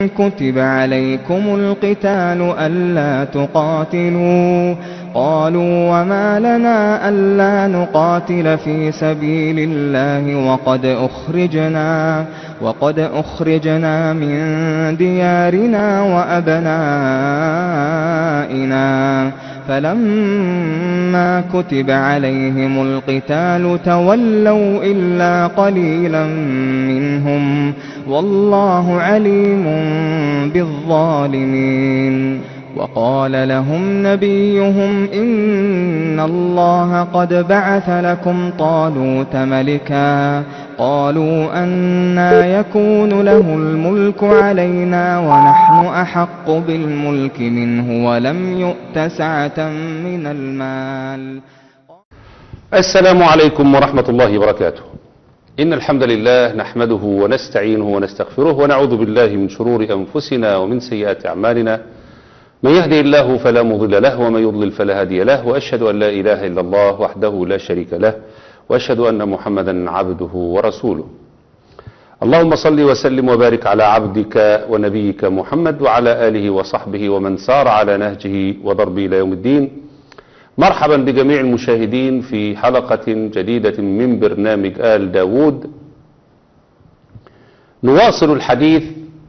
كُتِبَ عَلَيْكُمُ الْقِتَالُ أَلَّا تُقَاتِلُوا ۖ قَالُوا وَمَا لَنَا أَلَّا نُقَاتِلَ فِي سَبِيلِ اللَّهِ وَقَدْ أُخْرِجْنَا مِن دِيَارِنَا وَأَبْنَائِنَا ۖ فَلَمَّا كُتِبَ عَلَيْهِمُ الْقِتَالُ تَوَلَّوْا إِلَّا قَلِيلًا مِّنْهُمْ ۗ وَاللَّهُ عَلِيمٌ بِالظَّالِمِينَ وَقَالَ لَهُمْ نَبِيُّهُمْ إِنَّ اللَّهَ قَدْ بَعَثَ لَكُمْ طَالُوتَ مَلِكًا ۚ قَالُوا أَنَّىٰ يَكُونُ لَهُ الْمُلْكُ عَلَيْنَا وَنَحْنُ أَحَقُّ بِالْمُلْكِ مِنْهُ وَلَمْ يُؤْتَ سَعَةً مِّنَ الْمَالِ السلام عليكم ورحمة الله وبركاته إن الحمد لله نحمده ونستعينه ونستغفره ونعوذ بالله من شرور أنفسنا ومن سيئات أعمالنا من يهدي الله فلا مضل له ومن يضلل فلا هادي له وأشهد أن لا إله إلا الله وحده لا شريك له وأشهد أن محمدا عبده ورسوله اللهم صل وسلم وبارك على عبدك ونبيك محمد وعلى آله وصحبه ومن سار على نهجه وضربه إلى يوم الدين مرحبا بجميع المشاهدين في حلقة جديدة من برنامج آل داود نواصل الحديث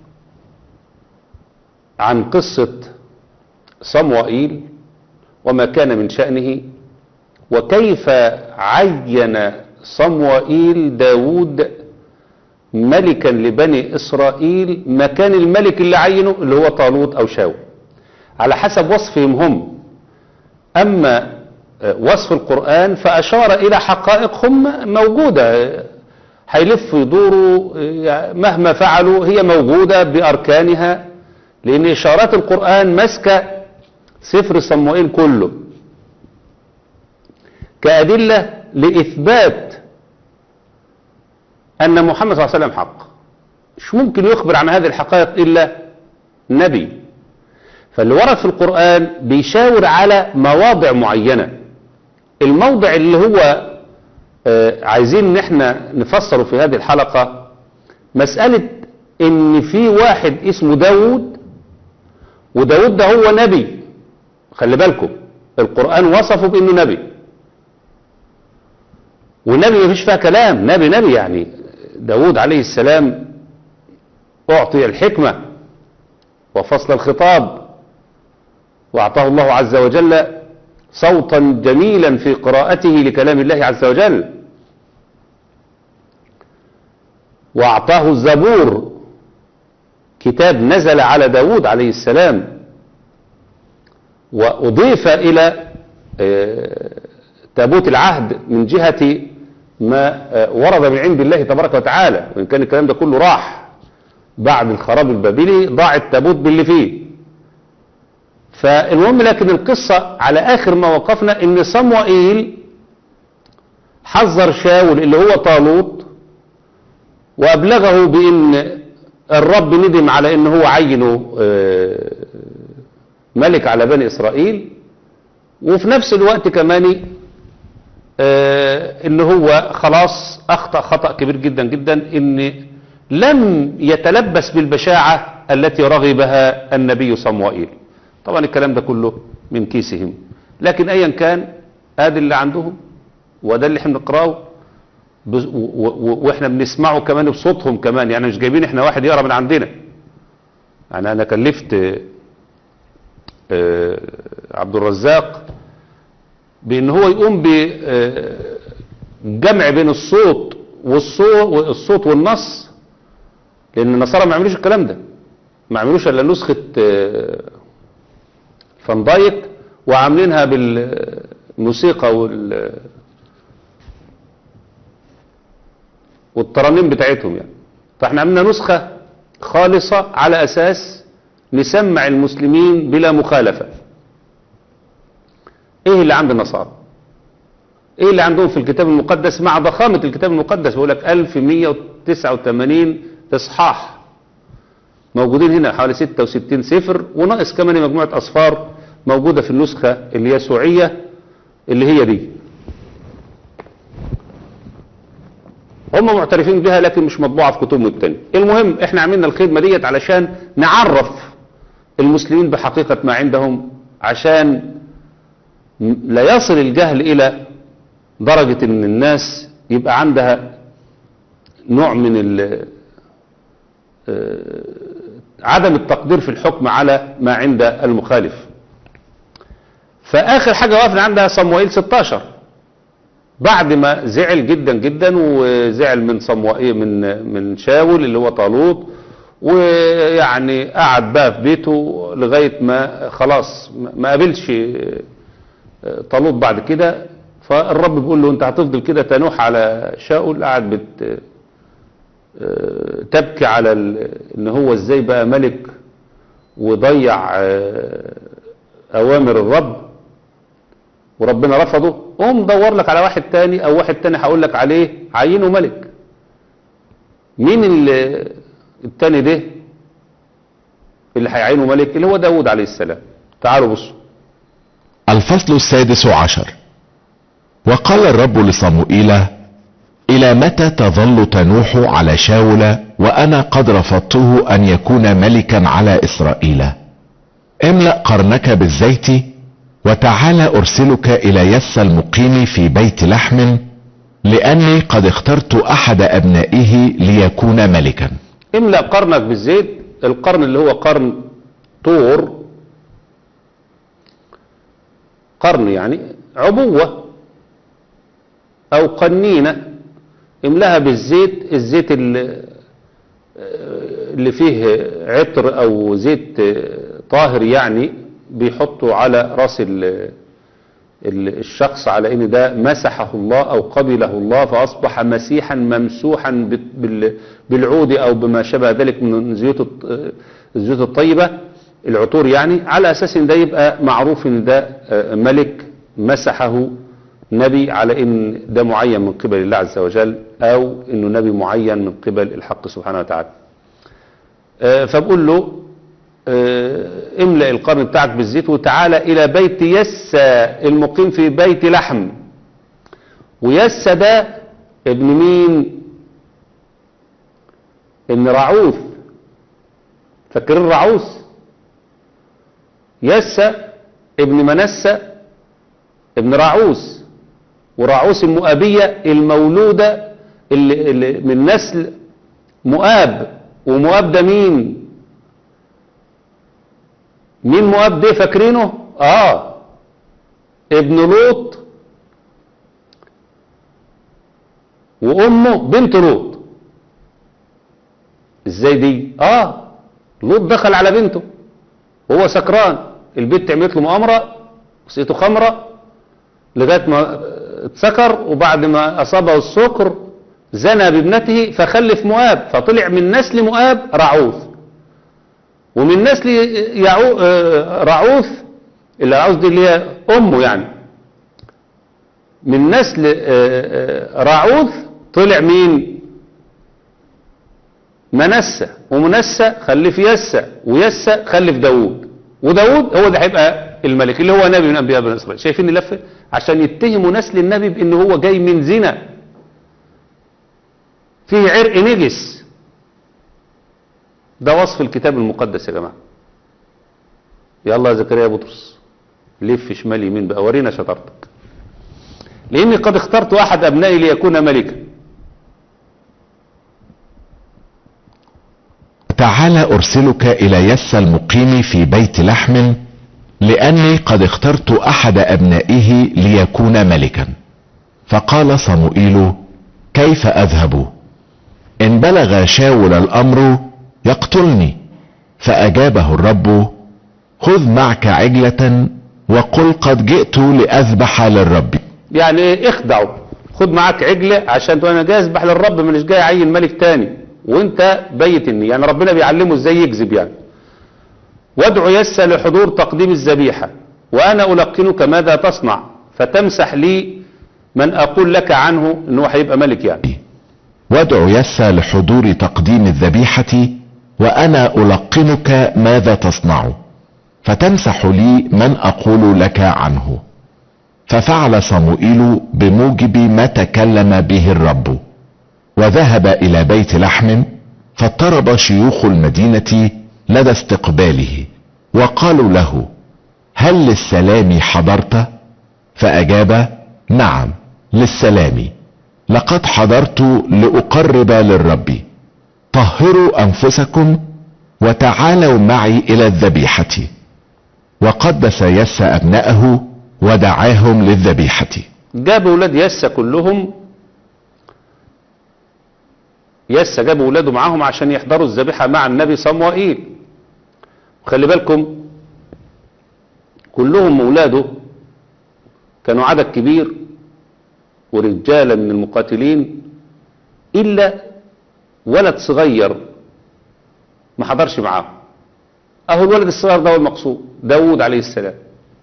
عن قصة صموئيل وما كان من شأنه وكيف عين صموئيل داود ملكا لبني إسرائيل مكان الملك اللي عينه اللي هو طالوت أو شاول على حسب وصفهم هم أما وصف القرآن فأشار إلى حقائق هم موجودة هيلفوا يدوروا مهما فعلوا هي موجودة بأركانها لأن إشارات القرآن ماسكة سفر صموئيل كله كأدلة لإثبات أن محمد صلى الله عليه وسلم حق مش ممكن يخبر عن هذه الحقائق إلا نبي فاللي ورد في القرآن بيشاور على مواضع معينة الموضع اللي هو آه عايزين ان احنا نفسره في هذه الحلقة مسألة ان في واحد اسمه داود وداود ده هو نبي خلي بالكم القرآن وصفه بانه نبي والنبي ما فيش فيها كلام نبي نبي يعني داود عليه السلام اعطي الحكمة وفصل الخطاب واعطاه الله عز وجل صوتا جميلا في قراءته لكلام الله عز وجل واعطاه الزبور كتاب نزل على داود عليه السلام واضيف الى تابوت العهد من جهة ما ورد من عند الله تبارك وتعالى وإن كان الكلام ده كله راح بعد الخراب البابلي ضاع التابوت باللي فيه فالمهم لكن القصة على آخر ما وقفنا إن صموئيل حذر شاول اللي هو طالوت وأبلغه بأن الرب ندم على أنه هو عينه ملك على بني إسرائيل وفي نفس الوقت كمان ان هو خلاص اخطأ خطأ كبير جدا جدا ان لم يتلبس بالبشاعة التي رغبها النبي صموئيل طبعا الكلام ده كله من كيسهم لكن ايا كان ادي اللي عندهم وده اللي احنا بنقراه واحنا بنسمعه كمان بصوتهم كمان يعني مش جايبين احنا واحد يقرا من عندنا يعني انا كلفت عبد الرزاق بان هو يقوم بجمع بين الصوت والصوت الصوت والنص لان النصارى ما عملوش الكلام ده ما عملوش الا نسخه فان وعاملينها بالموسيقى وال والترانيم بتاعتهم يعني فاحنا عملنا نسخه خالصه على اساس نسمع المسلمين بلا مخالفه ايه اللي عند النصارى ايه اللي عندهم في الكتاب المقدس مع ضخامة الكتاب المقدس بيقول لك 1189 اصحاح موجودين هنا حوالي 66 سفر وناقص كمان مجموعة اصفار موجودة في النسخة اليسوعية اللي هي دي هم معترفين بها لكن مش مطبوعة في كتبهم التانية المهم احنا عملنا الخدمة ديت علشان نعرف المسلمين بحقيقة ما عندهم عشان لا يصل الجهل إلى درجة ان الناس يبقى عندها نوع من ال عدم التقدير في الحكم على ما عند المخالف فآخر حاجة وقفنا عندها صموئيل 16 بعد ما زعل جدا جدا وزعل من صموئيل من من شاول اللي هو طالوت ويعني قعد بقى في بيته لغاية ما خلاص ما قابلش طالوت بعد كده فالرب بيقول له انت هتفضل كده تنوح على شاول قاعد بت تبكي على ان هو ازاي بقى ملك وضيع اوامر الرب وربنا رفضه قوم دور لك على واحد تاني او واحد تاني هقول لك عليه عينه ملك مين اللي التاني ده اللي هيعينه ملك اللي هو داود عليه السلام تعالوا بصوا الفصل السادس عشر وقال الرب لصموئيل الى متى تظل تنوح على شاول وانا قد رفضته ان يكون ملكا على اسرائيل املأ قرنك بالزيت وتعالى ارسلك الى يس المقيم في بيت لحم لاني قد اخترت احد ابنائه ليكون ملكا املأ قرنك بالزيت القرن اللي هو قرن طور قرن يعني عبوة او قنينة املاها بالزيت الزيت اللي اللي فيه عطر او زيت طاهر يعني بيحطوا على راس الشخص على ان ده مسحه الله او قبله الله فاصبح مسيحا ممسوحا بالعود او بما شابه ذلك من زيوت الزيوت الطيبة العطور يعني على اساس ان ده يبقى معروف ان ده ملك مسحه نبي على ان ده معين من قبل الله عز وجل او انه نبي معين من قبل الحق سبحانه وتعالى فبقول له املأ القرن بتاعك بالزيت وتعالى الى بيت يسى المقيم في بيت لحم ويسى ده ابن مين ابن رعوث فاكرين رعوث يسى ابن منسى ابن رعوث ورعوس المؤابية المولودة اللي, اللي من نسل مؤاب ومؤاب ده مين مين مؤاب ده فاكرينه اه ابن لوط وامه بنت لوط ازاي دي اه لوط دخل على بنته وهو سكران البنت عملت له مؤامره وسقيته خمره لغايه ما اتسكر وبعد ما اصابه السكر زنى بابنته فخلف مؤاب فطلع من نسل مؤاب رعوث ومن نسل يعو رعوث اللي رعوث دي اللي هي امه يعني من نسل رعوث طلع مين منسى ومنسى خلف يسى ويسى خلف داوود وداوود هو ده هيبقى الملك اللي هو نبي من انبياء بني اسرائيل شايفين اللفه عشان يتهموا نسل النبي بان هو جاي من زنا فيه عرق نجس ده وصف الكتاب المقدس يا جماعه يلا يا زكريا بطرس لف شمال يمين بقى ورينا شطارتك لاني قد اخترت احد ابنائي ليكون ملكا تعالى ارسلك الى يس المقيم في بيت لحم لاني قد اخترت احد ابنائه ليكون ملكا فقال صموئيل كيف اذهب ان بلغ شاول الامر يقتلني فاجابه الرب خذ معك عجلة وقل قد جئت لاذبح للرب يعني ايه اخدعه خد معاك عجلة عشان تقول انا جاي اذبح للرب مش جاي اعين ملك تاني وانت بيت النية يعني ربنا بيعلمه ازاي يكذب يعني وادعو يسى لحضور تقديم الذبيحة وانا القنك ماذا تصنع فتمسح لي من اقول لك عنه انه هيبقى ملك يعني وادعو يسى لحضور تقديم الذبيحة وانا القنك ماذا تصنع فتمسح لي من اقول لك عنه ففعل صموئيل بموجب ما تكلم به الرب وذهب الى بيت لحم فاضطرب شيوخ المدينة لدى استقباله وقالوا له هل للسلام حضرت فاجاب نعم للسلام لقد حضرت لاقرب للرب طهروا انفسكم وتعالوا معي الى الذبيحة وقدس يس ابنائه ودعاهم للذبيحة جاب ولاد يسا كلهم يسا جاب ولاده معاهم عشان يحضروا الذبيحة مع النبي صموئيل وخلي بالكم كلهم ولاده كانوا عدد كبير ورجالا من المقاتلين إلا ولد صغير ما حضرش معاهم أهو الولد الصغير ده هو المقصود داود عليه السلام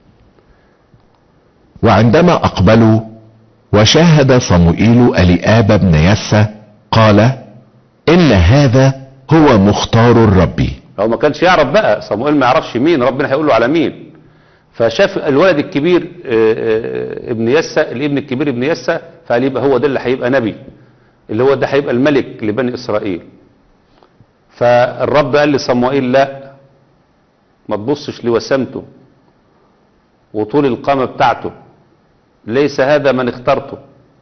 وعندما اقبلوا وشاهد صموئيل اليآب بن يسى قال ان هذا هو مختار الرب هو ما كانش يعرف بقى صموئيل ما يعرفش مين ربنا هيقول له على مين فشاف الولد الكبير آه، آه، ابن يسى الابن الكبير ابن يسى فقال يبقى هو ده اللي هيبقى نبي اللي هو ده هيبقى الملك لبني اسرائيل فالرب قال لصموئيل لا ما تبصش لوسامته وطول القامة بتاعته ليس هذا من اخترته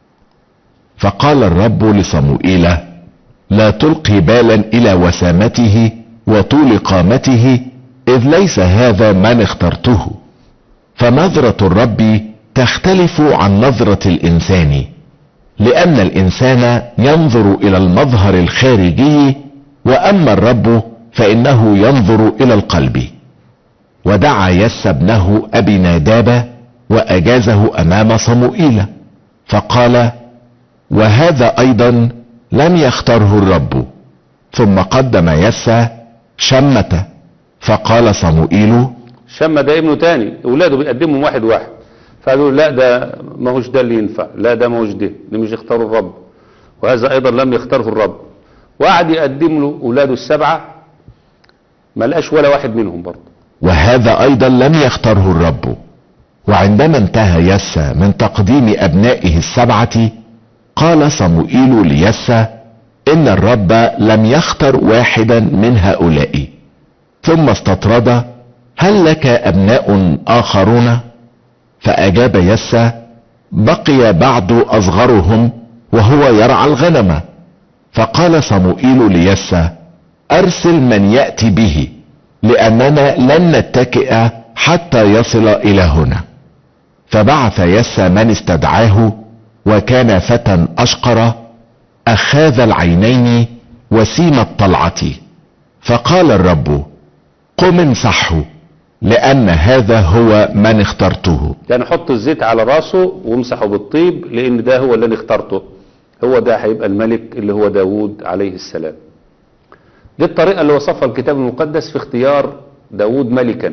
فقال الرب لصموئيل لا تلقي بالا الى وسامته وطول قامته اذ ليس هذا من اخترته فنظرة الرب تختلف عن نظرة الانسان لان الانسان ينظر الى المظهر الخارجي واما الرب فانه ينظر الى القلب ودعا يس ابنه ابي ناداب واجازه امام صموئيل فقال وهذا ايضا لم يختره الرب ثم قدم يسى شمة فقال صموئيل شم ده ابنه تاني اولاده بيقدمهم واحد واحد فقالوا لا ده ما هوش ده اللي ينفع لا ده ما هوش ده ده مش يختاروا الرب وهذا ايضا لم يختاره الرب وقعد يقدم له اولاده السبعه ما لقاش ولا واحد منهم برضه وهذا ايضا لم يختره الرب وعندما انتهى يسى من تقديم ابنائه السبعة قال صموئيل ليسى ان الرب لم يختر واحدا من هؤلاء ثم استطرد هل لك ابناء اخرون فاجاب يسى بقي بعد اصغرهم وهو يرعى الغنم فقال صموئيل ليسى ارسل من ياتي به لاننا لن نتكئ حتى يصل الى هنا فبعث يسى من استدعاه وكان فتى اشقر اخاذ العينين وسيم الطلعة فقال الرب قم امسحه لان هذا هو من اخترته يعني حط الزيت على راسه وامسحه بالطيب لان ده هو اللي انا اخترته هو ده هيبقى الملك اللي هو داوود عليه السلام دي الطريقة اللي وصفها الكتاب المقدس في اختيار داوود ملكا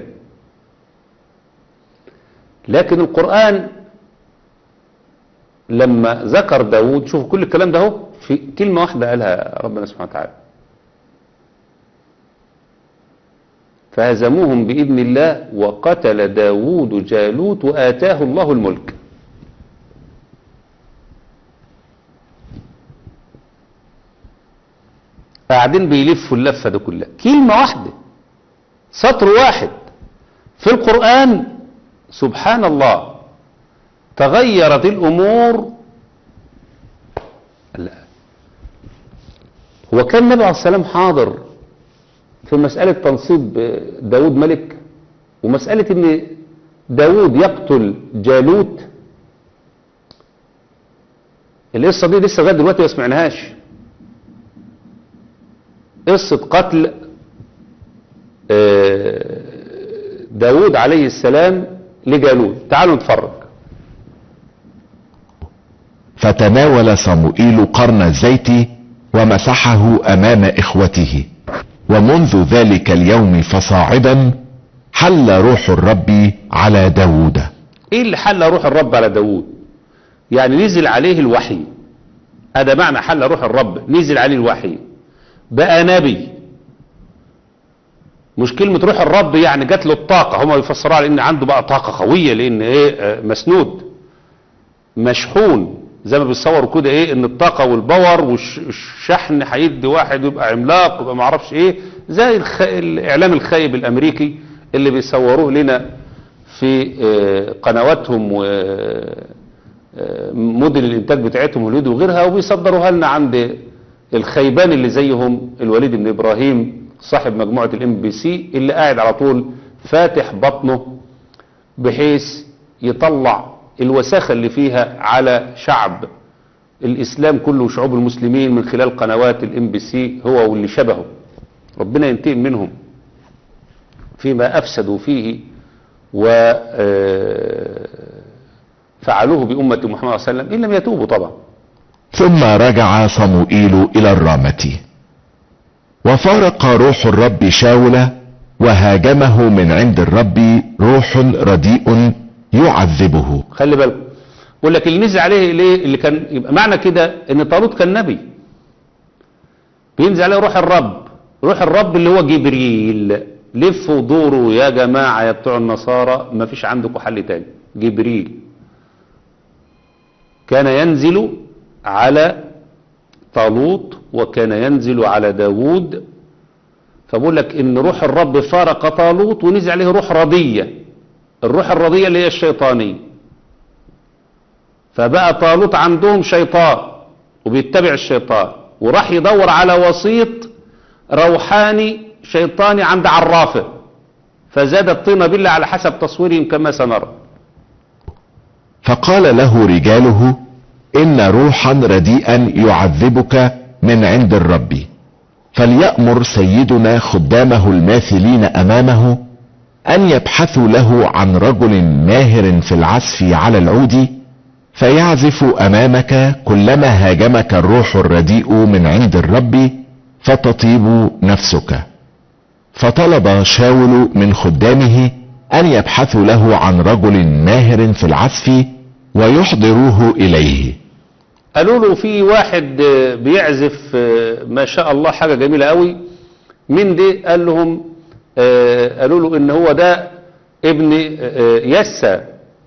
لكن القرآن لما ذكر داوود شوفوا كل الكلام ده اهو في كلمة واحدة قالها ربنا سبحانه وتعالى فهزموهم بإذن الله وقتل داوود جالوت وآتاه الله الملك قاعدين بيلفوا اللفة دي كلها كلمة واحدة سطر واحد في القرآن سبحان الله تغيرت الأمور لا هو كان النبي عليه السلام حاضر في مسألة تنصيب داود ملك ومسألة ان داود يقتل جالوت القصة دي لسه لغاية دلوقتي ما سمعناهاش قصة قتل آه، داود عليه السلام لجالوت تعالوا نتفرج فتناول صموئيل قرن الزيت ومسحه امام اخوته ومنذ ذلك اليوم فصاعدا حل روح الرب على داود ايه اللي حل روح الرب على داود يعني نزل عليه الوحي هذا معنى حل روح الرب نزل عليه الوحي بقى نبي مش كلمة روح الرب يعني جات له الطاقة هما بيفسروها على ان عنده بقى طاقة قوية لان ايه آه، مسنود مشحون زي ما بيصوروا كده ايه ان الطاقة والباور والشحن هيدي واحد ويبقى عملاق ويبقى معرفش ايه زي الخ... الاعلام الخايب الامريكي اللي بيصوروه لنا في آه، قنواتهم ومدن الانتاج بتاعتهم واليود وغيرها وبيصدروها لنا عند الخيبان اللي زيهم الوليد بن ابراهيم صاحب مجموعة الام بي سي اللي قاعد على طول فاتح بطنه بحيث يطلع الوساخة اللي فيها على شعب الإسلام كله وشعوب المسلمين من خلال قنوات الام بي سي هو واللي شبهه ربنا ينتقم منهم فيما أفسدوا فيه وفعلوه بأمة محمد صلى الله عليه وسلم إن لم يتوبوا طبعا ثم رجع صموئيل الى الرامة وفارق روح الرب شاول وهاجمه من عند الرب روح رديء يعذبه خلي بالكم يقول لك اللي نزل عليه ليه اللي كان يبقى معنى كده ان طالوت كان نبي بينزل عليه روح الرب روح الرب اللي هو جبريل لفوا ودوروا يا جماعة يا بتوع النصارى ما فيش عندكم حل تاني جبريل كان ينزل على طالوت وكان ينزل على داوود فبقول لك ان روح الرب فارق طالوت ونزل عليه روح رضية الروح الرضية اللي هي الشيطانية فبقى طالوت عندهم شيطان وبيتبع الشيطان وراح يدور على وسيط روحاني شيطاني عند عرافه فزاد الطين بالله على حسب تصويرهم كما سنرى فقال له رجاله ان روحا رديئا يعذبك من عند الرب فليأمر سيدنا خدامه الماثلين امامه ان يبحثوا له عن رجل ماهر في العزف على العود فيعزف امامك كلما هاجمك الروح الرديء من عند الرب فتطيب نفسك فطلب شاول من خدامه ان يبحثوا له عن رجل ماهر في العزف ويحضروه اليه قالوا له في واحد آه، بيعزف آه، ما شاء الله حاجة جميلة قوي من دي قال لهم آه، قالوا له ان هو ده ابن آه، يسى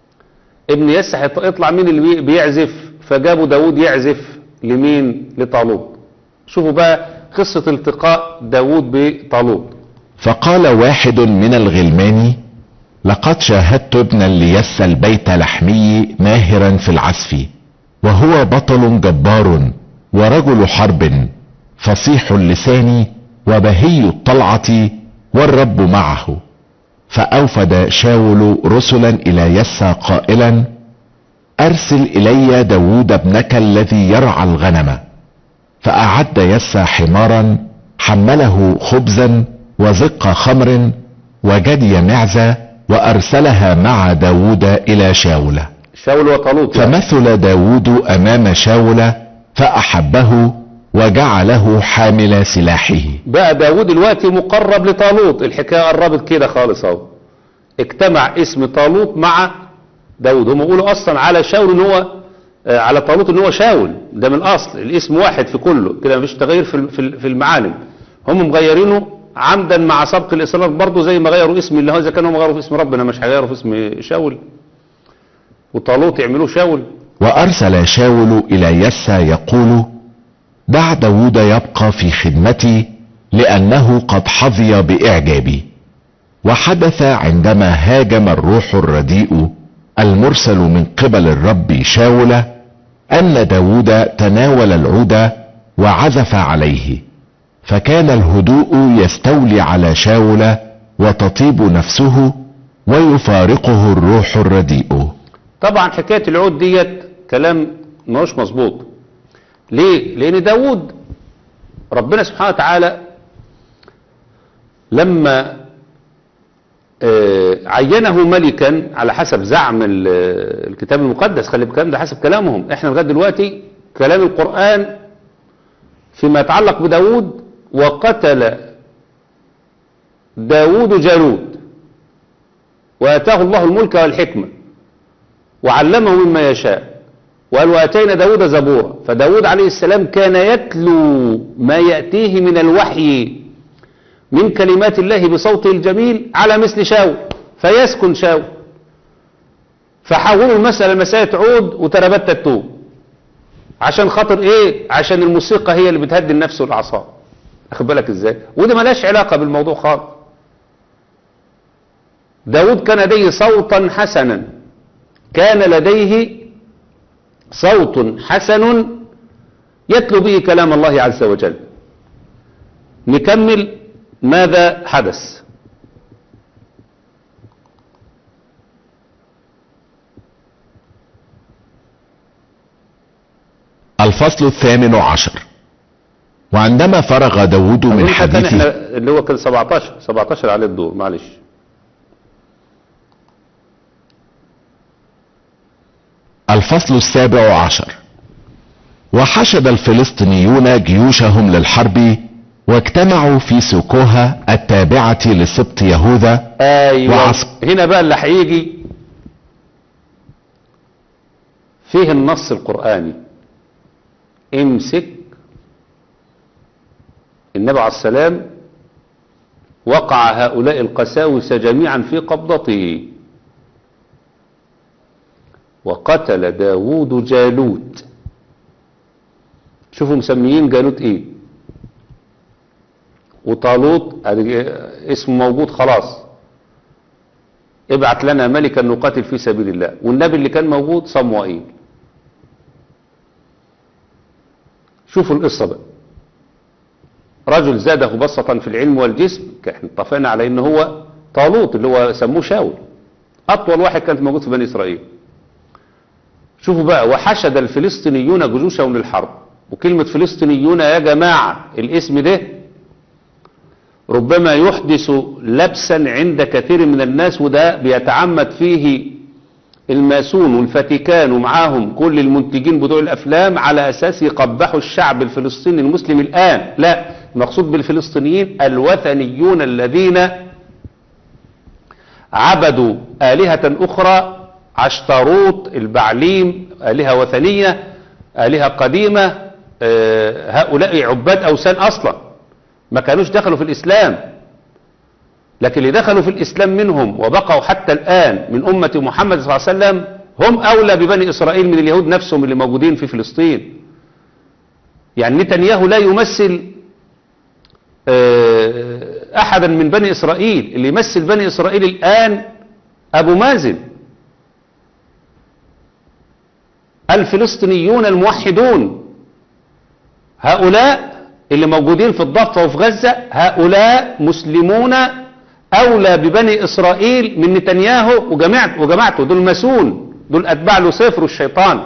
ابن يسى هيط- يطلع مين اللي بي- بيعزف فجابوا داود يعزف لمين لطالوت شوفوا بقى قصة التقاء داود بطالوت فقال واحد من الغلمان لقد شاهدت ابنا ليس البيت لحمي ماهرا في العزف وهو بطل جبار ورجل حرب فصيح اللسان وبهي الطلعة والرب معه فأوفد شاول رسلا إلى يسى قائلا أرسل إلي داود ابنك الذي يرعى الغنم فأعد يسى حمارا حمله خبزا وزق خمر وجدي معزة وأرسلها مع داود إلى شاول شاول وطالوت يعني. فمثل داود أمام شاول فأحبه وجعله حامل سلاحه بقى داود دلوقتي مقرب لطالوت الحكاية قربت كده خالص اهو اجتمع اسم طالوت مع داود هم يقولوا اصلا على شاول ان هو آه، على طالوت ان هو شاول ده من الاصل الاسم واحد في كله كده مفيش تغيير في ال- في ال- في المعالم هم مغيرينه عمدا مع سبق الاصرار برضه زي ما غيروا اسم اللي هو اذا كانوا غيروا في اسم ربنا مش هيغيروا في اسم شاول وطالوت يعملوه شاول وأرسل شاول إلى يسى يقول دع داود يبقى في خدمتي لأنه قد حظي بإعجابي وحدث عندما هاجم الروح الرديء المرسل من قبل الرب شاول أن داود تناول العود وعزف عليه فكان الهدوء يستولي على شاول وتطيب نفسه ويفارقه الروح الرديء طبعا حكاية العود ديت كلام مش مظبوط ليه لان داود ربنا سبحانه وتعالى لما آه، عينه ملكا على حسب زعم ال- الكتاب المقدس خلي بالكلام ده حسب كلامهم احنا لغايه دلوقتي كلام القرآن فيما يتعلق بداود وقتل داود جالوت وآتاه الله الملك والحكمة وعلمه مما يشاء وقال واتينا داود زبورا فداود عليه السلام كان يتلو ما يأتيه من الوحي من كلمات الله بصوته الجميل على مثل شاول فيسكن شاول فحولوا المسألة مسألة عود وتربت التوب عشان خاطر ايه عشان الموسيقى هي اللي بتهدي النفس والاعصاب اخد بالك ازاي وده ملاش علاقة بالموضوع خالص داود كان لديه صوتا حسنا كان لديه صوت حسن يتلو به كلام الله عز وجل نكمل ماذا حدث الفصل الثامن عشر وعندما فرغ داود من أظن كان حديثه احنا اللي هو كان 17 17 عليه الدور معلش الفصل السابع عشر وحشد الفلسطينيون جيوشهم للحرب واجتمعوا في سكوها التابعة لسبط يهوذا ايوه وعص- هنا بقى اللي هيجي فيه النص القرآني امسك النبي عليه السلام وقع هؤلاء القساوسة جميعا في قبضته وقتل داوود جالوت شوفوا مسميين جالوت ايه وطالوت ادي اسمه موجود خلاص ابعت لنا ملكا نقاتل في سبيل الله والنبي اللي كان موجود صموئيل شوفوا القصة بقى رجل زاده بسطا في العلم والجسم احنا اتفقنا على ان هو طالوت اللي هو سموه شاول اطول واحد كان موجود في بني اسرائيل شوفوا بقى وحشد الفلسطينيون جيوشهم للحرب وكلمة فلسطينيون يا جماعة الاسم ده ربما يحدث لبسا عند كثير من الناس وده بيتعمد فيه الماسون والفاتيكان ومعاهم كل المنتجين بتوع الافلام على اساس يقبحوا الشعب الفلسطيني المسلم الان لا المقصود بالفلسطينيين الوثنيون الذين عبدوا آلهة أخرى عشتروت البعليم آلهة وثنية آلهة قديمة آه، هؤلاء عباد أوثان أصلا ما كانوش دخلوا في الإسلام لكن اللي دخلوا في الإسلام منهم وبقوا حتى الآن من أمة محمد صلى الله عليه وسلم هم أولى ببني إسرائيل من اليهود نفسهم اللي موجودين في فلسطين يعني نتنياهو لا يمثل آه، أحدا من بني إسرائيل اللي يمثل بني إسرائيل الآن أبو مازن الفلسطينيون الموحدون هؤلاء اللي موجودين في الضفة وفي غزة هؤلاء مسلمون أولى ببني إسرائيل من نتنياهو وجماعته وجماعته دول مسون دول أتباع لوسيفر والشيطان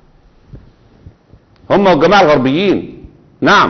هم والجماعة الغربيين نعم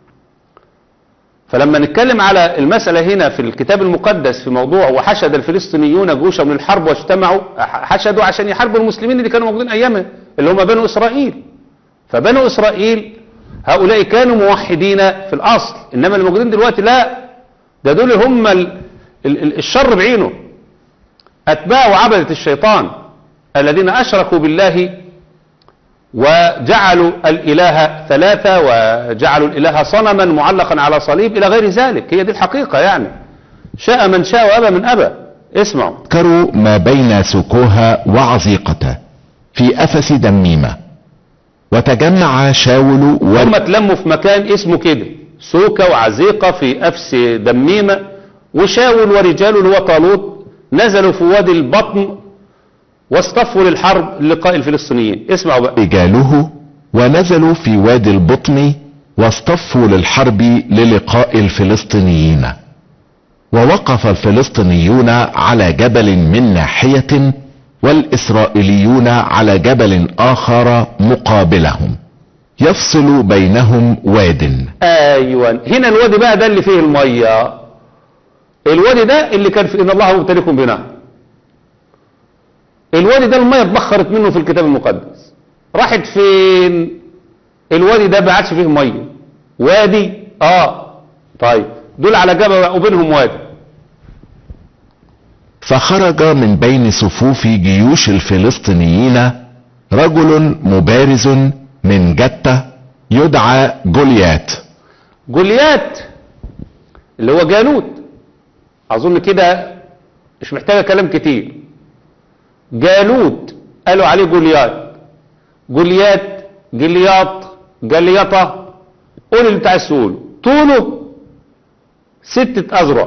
فلما نتكلم على المسألة هنا في الكتاب المقدس في موضوع وحشد الفلسطينيون جيوشهم للحرب واجتمعوا حشدوا عشان يحاربوا المسلمين اللي كانوا موجودين أيامها اللي هم بنو إسرائيل فبنو إسرائيل هؤلاء كانوا موحدين في الأصل إنما اللي موجودين دلوقتي لا ده دول هم ال- ال- ال- الشر بعينه أتباع وعبدة الشيطان الذين أشركوا بالله وجعلوا الإله ثلاثة وجعلوا الإله صنما معلقا على صليب إلى غير ذلك هي دي الحقيقة يعني شاء من شاء وأبى من أبى اسمعوا ذكروا ما بين سكوها وعزيقة في أفس دميمة وتجمع شاول هم و... اتلموا في مكان اسمه كده سوكة وعزيقة في أفس دميمة وشاول ورجاله اللي هو طالوت نزلوا في وادي البطن واصطفوا للحرب لقاء الفلسطينيين اسمعوا بقى رجاله ونزلوا في وادي البطن واصطفوا للحرب للقاء الفلسطينيين ووقف الفلسطينيون على جبل من ناحية والإسرائيليون على جبل آخر مقابلهم يفصل بينهم واد ايوه هنا الوادي بقى ده اللي فيه الميه الوادي ده اللي كان في ان الله مبتليكم بنهر الوادي ده الميه اتبخرت منه في الكتاب المقدس راحت فين الوادي ده ما عادش فيه ميه وادي اه طيب دول على جبل وبينهم وادي فخرج من بين صفوف جيوش الفلسطينيين رجل مبارز من جتة يدعى جوليات جوليات اللي هو جالوت اظن كده مش محتاجه كلام كتير جالوت قالوا عليه جوليات جوليات جلياط جليطة قول اللي انت عايز تقوله طوله ستة أذرع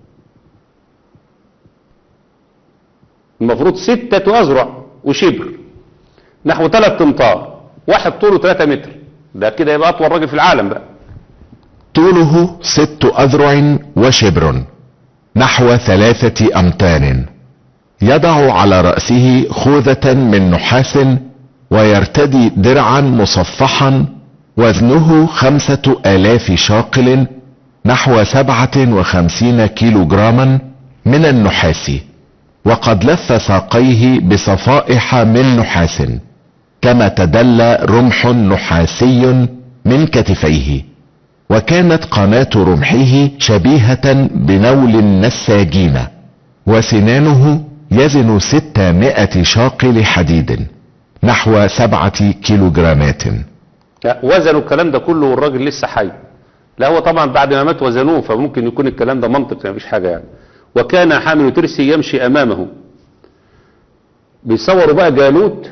المفروض ستة أذرع وشبر نحو ثلاث امتار واحد طوله 3 متر ده كده يبقى أطول راجل في العالم بقى طوله ست اذرع وشبر نحو ثلاثة امتار يضع على رأسه خوذة من نحاس ويرتدي درعا مصفحا وزنه خمسة الاف شاقل نحو سبعة وخمسين كيلو جراما من النحاس وقد لف ساقيه بصفائح من نحاس كما تدلى رمح نحاسي من كتفيه وكانت قناة رمحه شبيهة بنول النساجين وسنانه يزن ستمائة شاقل حديد نحو سبعة كيلوغرامات لا، وزنوا الكلام ده كله والراجل لسه حي لا هو طبعا بعد ما مات وزنوه فممكن يكون الكلام ده منطق يعني مفيش حاجة يعني وكان حامل ترسي يمشي أمامه بيصوروا بقى جالوت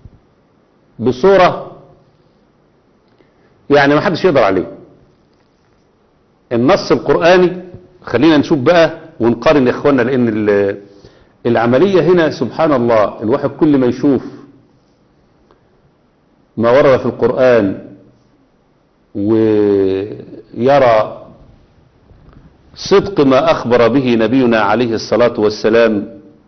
بصورة يعني ما حدش يقدر عليه النص القرآني خلينا نشوف بقى ونقارن يا اخوانا لان ال- العملية هنا سبحان الله الواحد كل ما يشوف ما ورد في القرآن ويرى صدق ما أخبر به نبينا عليه الصلاة والسلام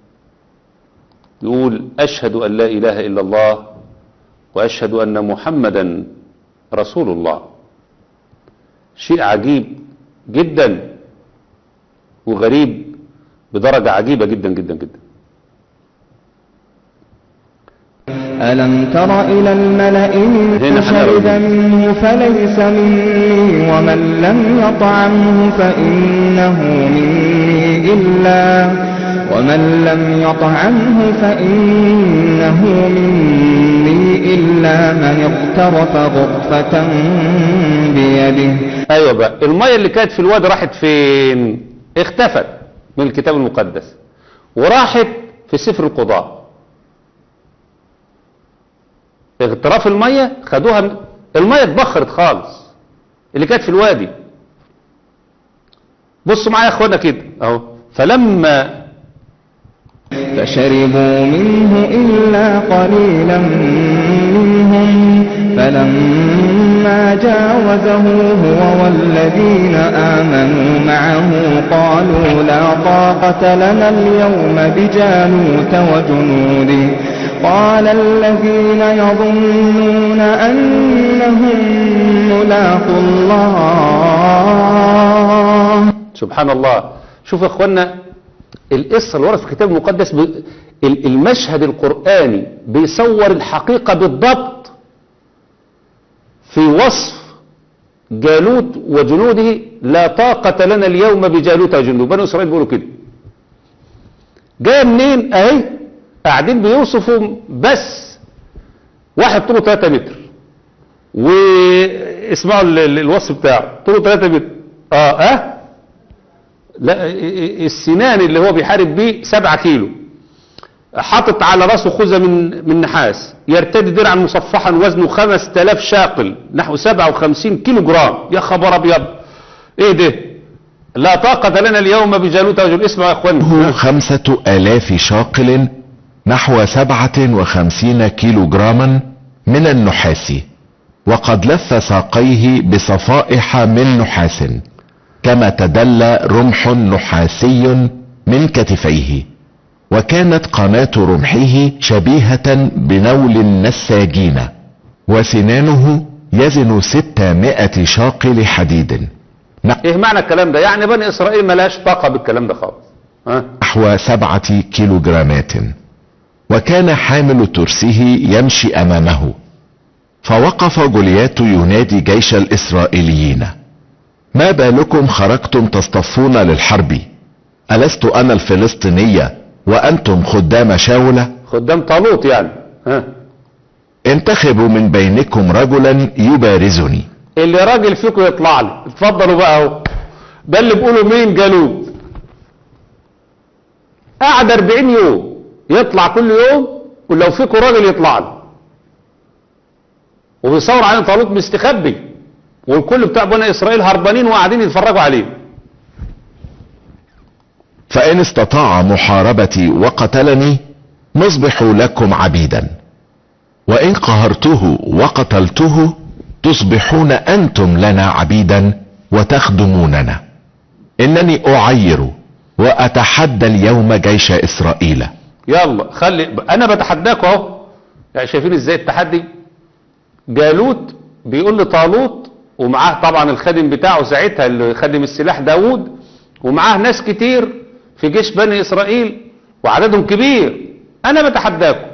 يقول أشهد أن لا إله إلا الله وأشهد أن محمدا رسول الله شيء عجيب جدا وغريب بدرجة عجيبة جدا جدا جدا ألم تر إلى الملأ من هنا شهد هنرجع. منه فليس مني ومن لم يطعمه فإنه مني إلا ومن لم يطعمه فإنه مني إلا من اغترف غرفة بيده ايوه بقى المية اللي كانت في الوادي راحت فين اختفت من الكتاب المقدس وراحت في سفر القضاء اغتراف المية خدوها من- المية اتبخرت خالص اللي كانت في الوادي بصوا معايا يا اخوانا كده اهو فلما فشربوا منه إلا قليلا منهم فلما جاوزه هو والذين آمنوا معه قالوا لا طاقة لنا اليوم بجالوت وجنوده قال الذين يظنون أنهم ملاقوا الله سبحان الله شوف يا اخوانا القصه اللي ورد في الكتاب المقدس ب... ال- المشهد القرآني بيصور الحقيقة بالضبط في وصف جالوت وجنوده لا طاقة لنا اليوم بجالوت وجنوده بنو إسرائيل بيقولوا كده جاء منين اهي قاعدين بيوصفوا بس واحد طوله 3 متر واسمعوا ال- ال- الوصف بتاعه طوله 3 متر اه اه لا السنان اللي هو بيحارب بيه 7 كيلو حاطط على راسه خوذة من من نحاس يرتدي درعا مصفحا وزنه 5000 شاقل نحو 57 كيلو جرام يا خبر ابيض ايه ده لا طاقة لنا اليوم بجالوت وجل اسمع يا هو اخواني خمسة الاف شاقل نحو سبعة وخمسين كيلو جراما من النحاس وقد لف ساقيه بصفائح من نحاس كما تدلى رمح نحاسي من كتفيه وكانت قناة رمحه شبيهة بنول النساجين وسنانه يزن ستمائة شاقل حديد ايه معنى الكلام ده يعني بني اسرائيل ملاش طاقة بالكلام ده خالص ها نحو سبعة كيلوغرامات وكان حامل ترسه يمشي امامه فوقف جوليات ينادي جيش الاسرائيليين ما بالكم خرجتم تصطفون للحرب ألست أنا الفلسطينية وأنتم خدام شاولة خدام طالوت يعني ها انتخبوا من بينكم رجلا يبارزني اللي راجل فيكم يطلع لي اتفضلوا بقى اهو ده اللي بيقولوا مين جالوت قعد 40 يوم يطلع كل يوم ولو فيكم راجل يطلع لي وبيصور عليه طالوت مستخبي والكل بتاع بني اسرائيل هربانين وقاعدين يتفرجوا عليه فإن استطاع محاربتي وقتلني نصبح لكم عبيدا وإن قهرته وقتلته تصبحون أنتم لنا عبيدا وتخدموننا إنني أعير وأتحدى اليوم جيش إسرائيل يلا خلي انا بتحداكوا اهو يعني شايفين ازاي التحدي جالوت بيقول لطالوت ومعاه طبعا الخادم بتاعه ساعتها اللي خادم السلاح داوود ومعاه ناس كتير في جيش بني اسرائيل وعددهم كبير انا بتحداكم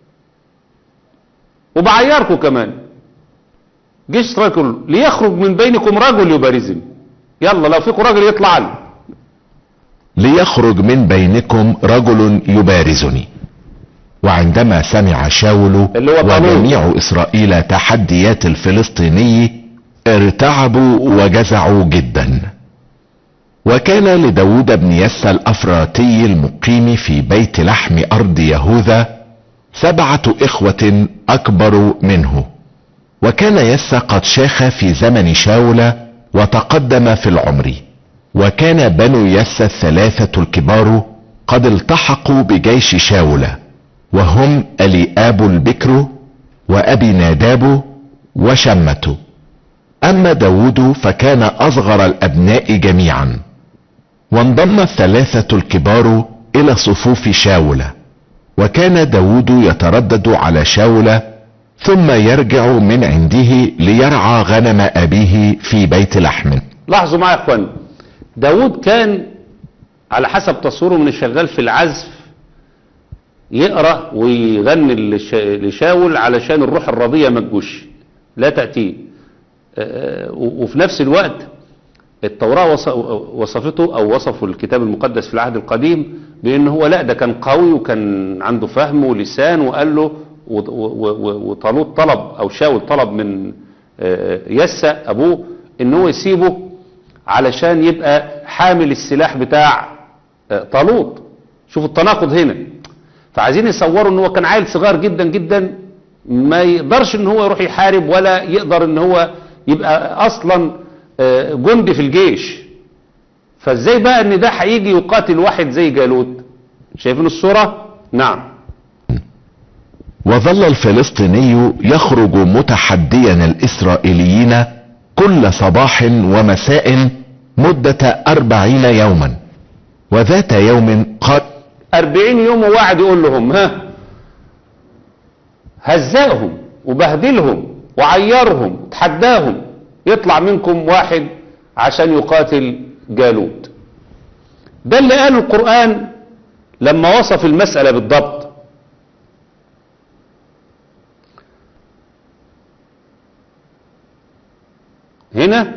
وبعيركم كمان جيش اسرائيل كله ليخرج من بينكم رجل يبارزني يلا لو فيكم راجل يطلع لي ليخرج من بينكم رجل يبارزني وعندما سمع شاول اللي هو طالوت. وجميع اسرائيل تحديات الفلسطيني ارتعبوا وجزعوا جدا وكان لداود بن يسى الافراتي المقيم في بيت لحم ارض يهوذا سبعة اخوة اكبر منه وكان يسى قد شاخ في زمن شاول وتقدم في العمر وكان بنو يسى الثلاثة الكبار قد التحقوا بجيش شاول وهم اليآب البكر وابي ناداب وشمة اما داود فكان اصغر الابناء جميعا وانضم الثلاثة الكبار الى صفوف شاول وكان داود يتردد على شاول ثم يرجع من عنده ليرعى غنم ابيه في بيت لحم لاحظوا معايا يا اخوان داود كان على حسب تصويره من الشغال في العزف يقرأ ويغني لش- لشاول علشان الروح الرضية ما تجوش لا تأتيه آه، و- وفي نفس الوقت التوراة وص- وصفته أو وصفه الكتاب المقدس في العهد القديم بأن هو لا ده كان قوي وكان عنده فهم ولسان وقال له و- و- و- وطالوت طلب أو شاول طلب من آه، يسى أبوه أن هو يسيبه علشان يبقى حامل السلاح بتاع آه، طالوت شوفوا التناقض هنا فعايزين يصوروا ان هو كان عيل صغير جدا جدا ما يقدرش ان هو يروح يحارب ولا يقدر ان هو يبقى اصلا آه، جندي في الجيش فازاي بقى ان ده هيجي يقاتل واحد زي جالوت شايفين الصورة نعم وظل الفلسطيني يخرج متحديا الاسرائيليين كل صباح ومساء مدة اربعين يوما وذات يوم قال أربعين يوم وواحد يقول لهم ها هزقهم وبهدلهم وعيرهم تحداهم يطلع منكم واحد عشان يقاتل جالوت ده اللي قاله القرآن لما وصف المسألة بالضبط هنا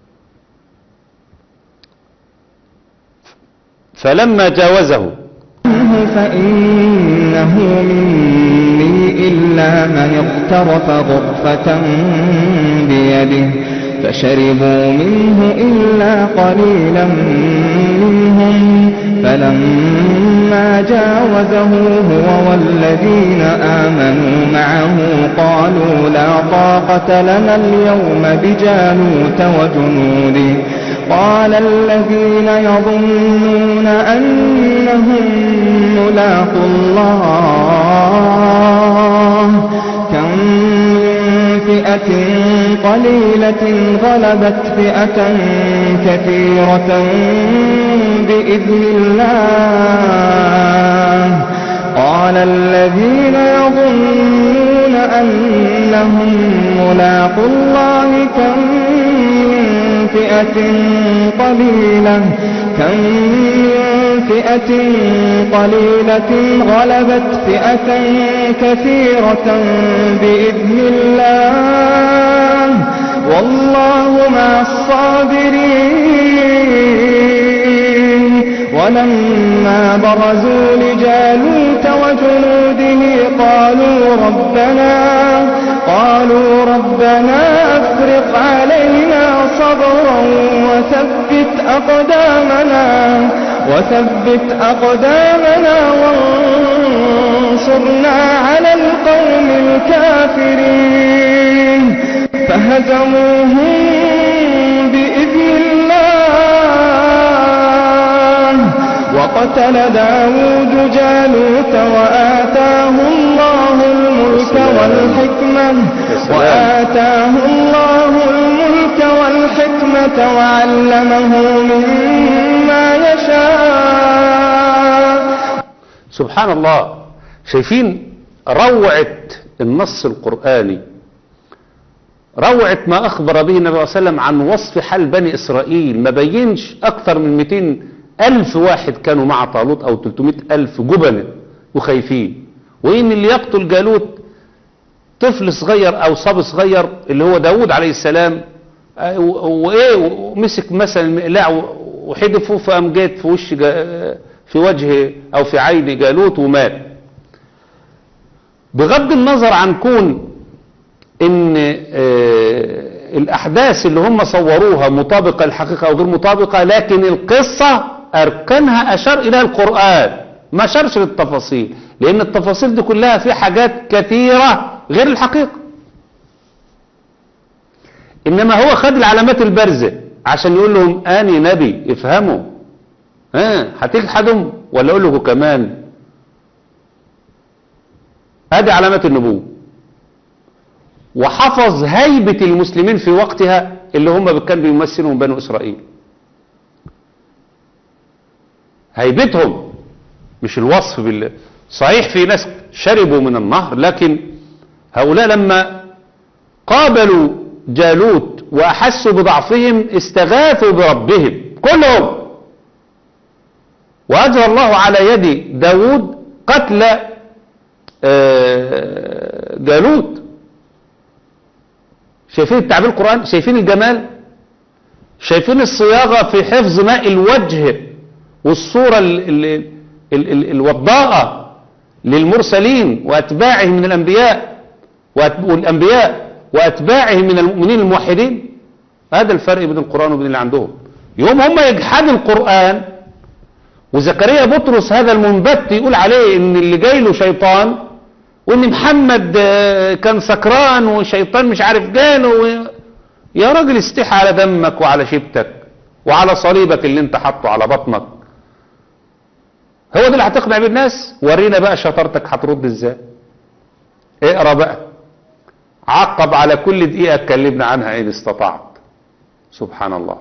فلما جاوزه عنه فإنه مني إلا من اغترف غرفة بيده فشربوا منه إلا قليلا منهم فلما جاوزه هو والذين آمنوا معه قالوا لا طاقة لنا اليوم بجالوت وجنوده قال الذين يظنون أنهم ملاقوا الله كم من فئة قليلة غلبت فئة كثيرة بإذن الله قال الذين يظنون أنهم ملاقوا الله كم من فئة قليلة كم من فئة قليلة غلبت فئة كثيرة بإذن الله والله مع الصابرين ولما برزوا لجالوت وجنوده قالوا ربنا قالوا ربنا أفرق علينا صبرا وثبت أقدامنا وثبت أقدامنا وانصرنا على القوم الكافرين فهزموهم بإذن الله وقتل داود جالوت وآتاه الله الملك والحكمة وآتاه الله الملك والحكمة وعلمه مما يشاء سبحان الله شايفين روعة النص القرآني روعة ما أخبر به النبي صلى الله عليه وسلم عن وصف حال بني إسرائيل ما بينش أكثر من 200 ألف واحد كانوا مع طالوت أو 300 ألف جبنة وخايفين وإن اللي يقتل جالوت طفل صغير أو صبي صغير اللي هو داود عليه السلام آه، و- وإيه ومسك مثلا المقلاع و- وحدفه فقام جات في وش جا- في وجه أو في عين جالوت ومات بغض النظر عن كون ان آه، الاحداث اللي هم صوروها مطابقة للحقيقة او غير مطابقة لكن القصة اركانها اشار اليها القرآن ما اشارش للتفاصيل لان التفاصيل دي كلها في حاجات كثيرة غير الحقيقة انما هو خد العلامات البارزة عشان يقول لهم اني نبي افهموا ها هتجحدوا ولا اقول لكم كمان هذه علامات النبوة وحفظ هيبة المسلمين في وقتها اللي هم كان بيمثلهم بنو إسرائيل هيبتهم مش الوصف بال صحيح في ناس شربوا من النهر لكن هؤلاء لما قابلوا جالوت وأحسوا بضعفهم استغاثوا بربهم كلهم وأجرى الله على يد داود قتل آه، جالوت شايفين التعبير القرآن شايفين الجمال شايفين الصياغة في حفظ ماء الوجه والصورة ال ال ال ال الوضاءة للمرسلين وأتباعهم من الأنبياء وأت- والأنبياء وأتباعهم من المؤمنين الموحدين هذا الفرق بين القرآن وبين اللي عندهم يوم هم يجحدوا القرآن وزكريا بطرس هذا المنبت يقول عليه ان اللي جاي له شيطان وان محمد آه، كان سكران وشيطان مش عارف جاله و... يا راجل استحى على دمك وعلى شبتك وعلى صليبك اللي انت حاطه على بطنك هو ده اللي هتقنع بيه الناس ورينا بقى شطارتك هترد ازاي اقرا بقى عقب على كل دقيقة اتكلمنا عنها ان استطعت سبحان الله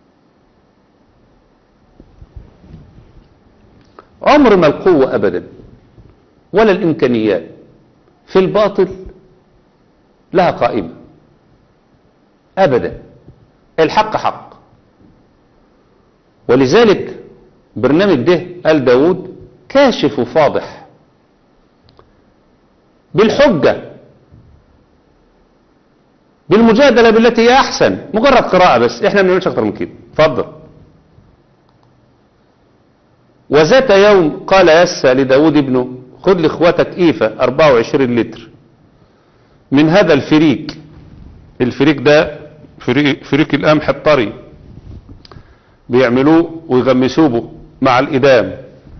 عمر ما القوة ابدا ولا الامكانيات في الباطل لها قائمة ابدا الحق حق ولذلك برنامج ده قال داود كاشف وفاضح بالحجة بالمجادلة بالتي هي أحسن مجرد قراءة بس إحنا ما بنعملش أكتر من كده اتفضل وذات يوم قال يسى لداود ابنه خذ لإخواتك إيفة 24 لتر من هذا الفريك الفريك ده فريك, فريك القمح الطري بيعملوه ويغمسوه به مع الإدام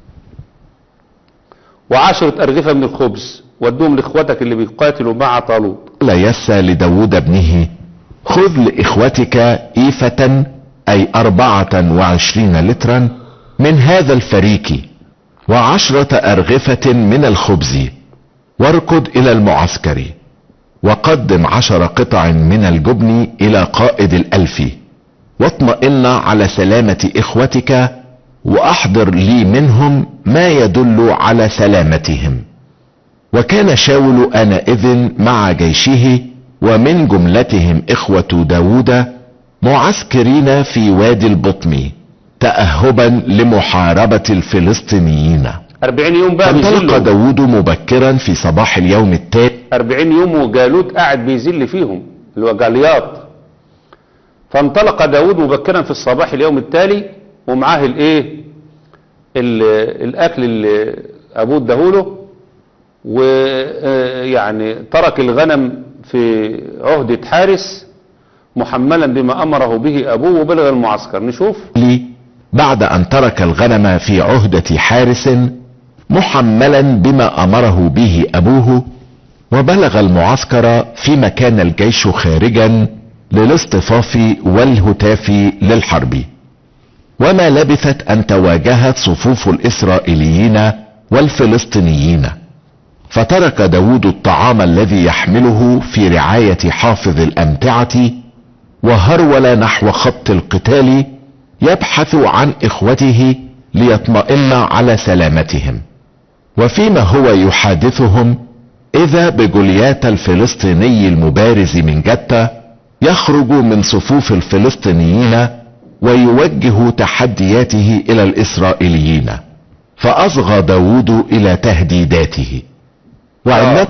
وعشرة أرغفة من الخبز ودوهم لإخواتك اللي بيقاتلوا مع طالوت قال يسى لداود ابنه خذ لإخوتك إيفة أي أربعة وعشرين لترا من هذا الفريك وعشرة أرغفة من الخبز واركض إلى المعسكر وقدم عشر قطع من الجبن إلى قائد الألف واطمئن على سلامة إخوتك وأحضر لي منهم ما يدل على سلامتهم وكان شاول آنئذ مع جيشه ومن جملتهم إخوة داود معسكرين في وادي البطم تأهبا لمحاربة الفلسطينيين 40 يوم بقى فانطلق بيذلوا داود مبكرا في صباح اليوم التالي 40 يوم وجالوت قاعد بيذل فيهم اللي هو جالياط فانطلق داود مبكرا في الصباح اليوم التالي ومعاه الايه ال- الاكل اللي ابوه اداهوله ويعني ترك الغنم في عهدة حارس محملا بما امره به ابوه وبلغ المعسكر نشوف بعد ان ترك الغنم في عهدة حارس محملا بما امره به ابوه وبلغ المعسكر فيما كان الجيش خارجا للاصطفاف والهتاف للحرب وما لبثت ان تواجهت صفوف الاسرائيليين والفلسطينيين فترك داود الطعام الذي يحمله في رعاية حافظ الامتعة وهرول نحو خط القتال يبحث عن اخوته ليطمئن على سلامتهم وفيما هو يحادثهم اذا بجوليات الفلسطيني المبارز من جتة يخرج من صفوف الفلسطينيين ويوجه تحدياته الى الاسرائيليين فاصغى داود الى تهديداته وعندما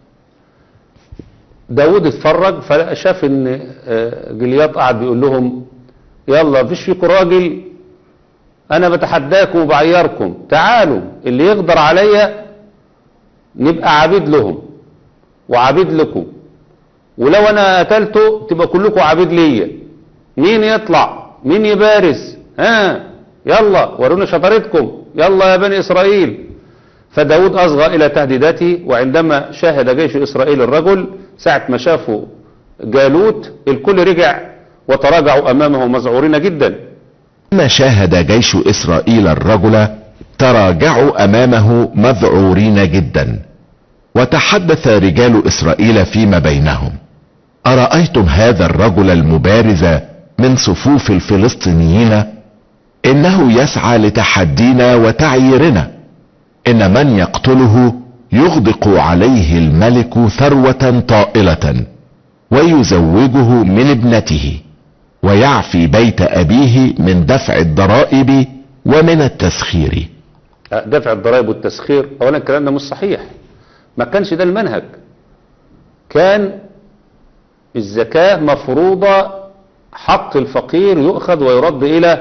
داود اتفرج فشاف ان آه، جلياط قاعد بيقول لهم يلا مفيش فيكم راجل انا بتحداكم وبعيركم تعالوا اللي يقدر عليا نبقى عبيد لهم وعبيد لكم ولو انا قتلته تبقى كلكم عبيد ليا مين يطلع مين يبارز ها يلا ورونا شطارتكم يلا يا بني اسرائيل فداود اصغى الى تهديداته وعندما شاهد جيش اسرائيل الرجل ساعة ما شافوا جالوت الكل رجع وتراجعوا امامه مذعورين جدا لما شاهد جيش اسرائيل الرجل تراجعوا امامه مذعورين جدا وتحدث رجال اسرائيل فيما بينهم ارايتم هذا الرجل المبارز من صفوف الفلسطينيين انه يسعى لتحدينا وتعييرنا ان من يقتله يغدق عليه الملك ثروة طائلة ويزوجه من ابنته ويعفي بيت ابيه من دفع الضرائب ومن التسخير دفع الضرائب والتسخير اولا الكلام ده مش صحيح ما كانش ده المنهج كان الزكاة مفروضة حق الفقير يؤخذ ويرد الى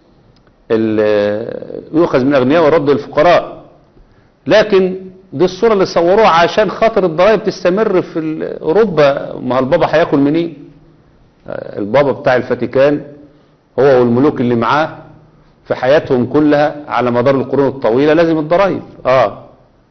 ال- يؤخذ من الاغنياء ويرد للفقراء لكن دي الصورة اللي صوروها عشان خاطر الضرائب تستمر في ال- اوروبا ما هو البابا هياكل منين آه، البابا بتاع الفاتيكان هو والملوك اللي معاه في حياتهم كلها على مدار القرون الطويلة لازم الضرائب اه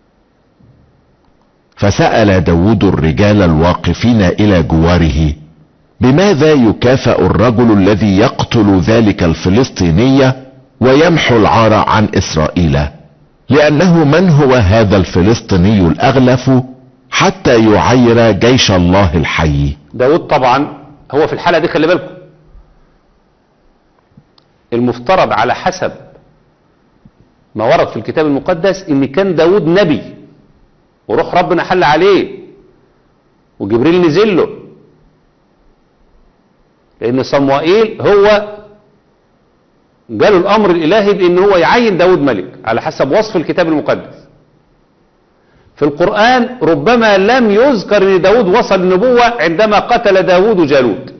فسأل داود الرجال الواقفين الى جواره بماذا يكافأ الرجل الذي يقتل ذلك الفلسطيني ويمحو العار عن اسرائيل لانه من هو هذا الفلسطيني الاغلف حتى يعير جيش الله الحي داود طبعا هو في الحالة دي خلي بالكم المفترض على حسب ما ورد في الكتاب المقدس ان كان داود نبي وروح ربنا حل عليه وجبريل نزل له لان صموئيل هو جاله الامر الالهي بان هو يعين داود ملك على حسب وصف الكتاب المقدس في القرآن ربما لم يذكر ان داود وصل النبوة عندما قتل داود جالوت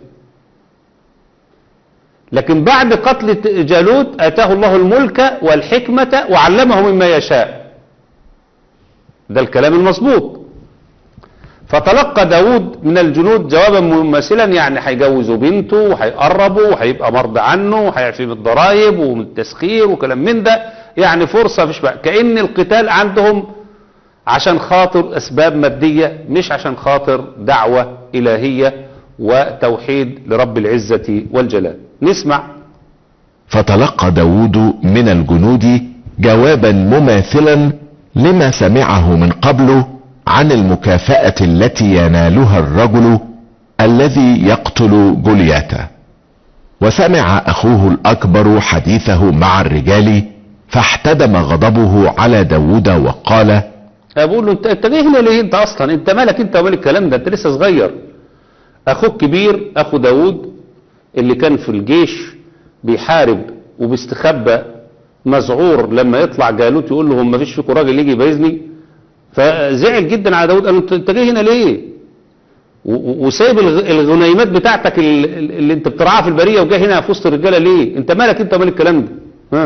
لكن بعد قتل جالوت اتاه الله الملك والحكمة وعلمه مما يشاء ده الكلام المظبوط فتلقى داود من الجنود جوابا مماثلا يعني هيجوزوا بنته وهيقربوا وهيبقى مرضى عنه وهيعفي بالضرائب ومن التسخير وكلام من ده يعني فرصة فيش بقى كأن القتال عندهم عشان خاطر أسباب مادية مش عشان خاطر دعوة إلهية وتوحيد لرب العزة والجلال نسمع فتلقى داود من الجنود جوابا مماثلا لما سمعه من قبل عن المكافأة التي ينالها الرجل الذي يقتل جولياتا وسمع اخوه الاكبر حديثه مع الرجال فاحتدم غضبه على داود وقال بقول له انت انت جاي هنا ليه انت اصلا انت مالك انت ومال الكلام ده انت لسه صغير اخوك كبير اخو داود اللي كان في الجيش بيحارب وبيستخبى مذعور لما يطلع جالوت يقول لهم ما فيش فيكم راجل يجي يبايزني فزعل جدا على داود قال له انت انت جاي هنا ليه و- و- وسايب الغ- الغنيمات بتاعتك ال- ال- اللي انت بترعاها في البريه وجاي هنا في وسط الرجاله ليه انت مالك انت ومال الكلام ده ها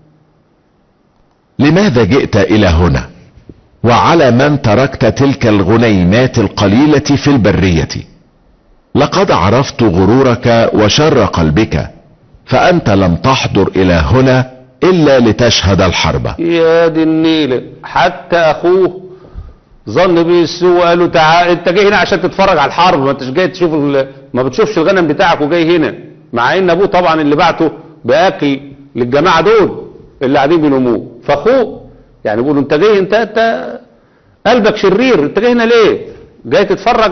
لماذا جئت الى هنا وعلى من تركت تلك الغنيمات القليلة في البرية لقد عرفت غرورك وشر قلبك فانت لم تحضر الى هنا الا لتشهد الحرب يا دي النيلة حتى اخوه ظن بيه السوء وقال له تعال انت جاي هنا عشان تتفرج على الحرب ما انتش جاي تشوف ال... ما بتشوفش الغنم بتاعك وجاي هنا مع ان ابوه طبعا اللي بعته باكل للجماعه دول اللي قاعدين بيلوموه فاخوه يعني بيقولوا انت جاي انت انت قلبك شرير انت جاي هنا ليه جاي تتفرج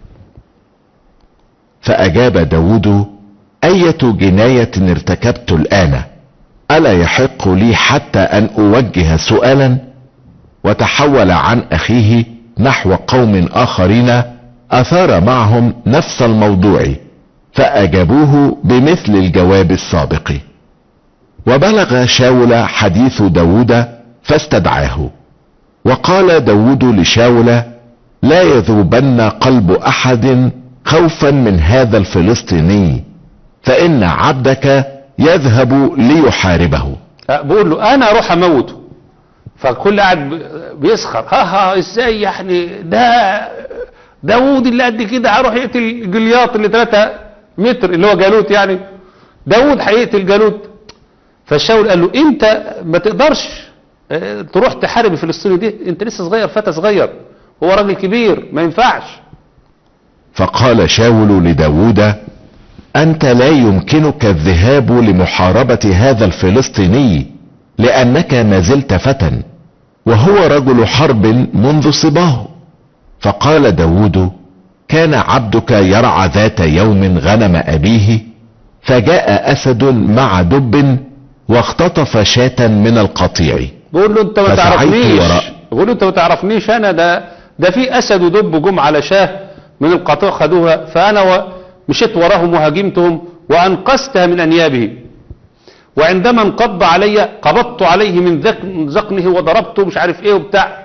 فاجاب داود اية جناية ارتكبت الان الا يحق لي حتى ان اوجه سؤالا وتحول عن اخيه نحو قوم اخرين اثار معهم نفس الموضوع فاجابوه بمثل الجواب السابق وبلغ شاول حديث داود فاستدعاه وقال داود لشاول لا يذوبن قلب احد خوفا من هذا الفلسطيني فان عبدك يذهب ليحاربه بقول له انا اروح اموته فالكل قاعد بيسخر ها ها ازاي يعني ده داوود اللي قد كده هيروح يقتل جلياط اللي 3 متر اللي هو جالوت يعني داوود هيقتل جالوت فالشاول قال له انت ما تقدرش اه، تروح تحارب الفلسطيني دي انت لسه صغير فتى صغير هو راجل كبير ما ينفعش فقال شاول لداود انت لا يمكنك الذهاب لمحاربة هذا الفلسطيني لانك ما زلت فتى وهو رجل حرب منذ صباه فقال داود كان عبدك يرعى ذات يوم غنم ابيه فجاء اسد مع دب واختطف شاة من القطيع بقول له انت ما فسعيت تعرفنيش وراء. بقول له انت ما تعرفنيش انا ده ده في اسد ودب جم على شاه من القطيع خدوها فانا و- مشيت وراهم وهاجمتهم وانقذتها من انيابه وعندما انقض علي قبضت عليه من ذق- ذقنه وضربته مش عارف ايه وبتاع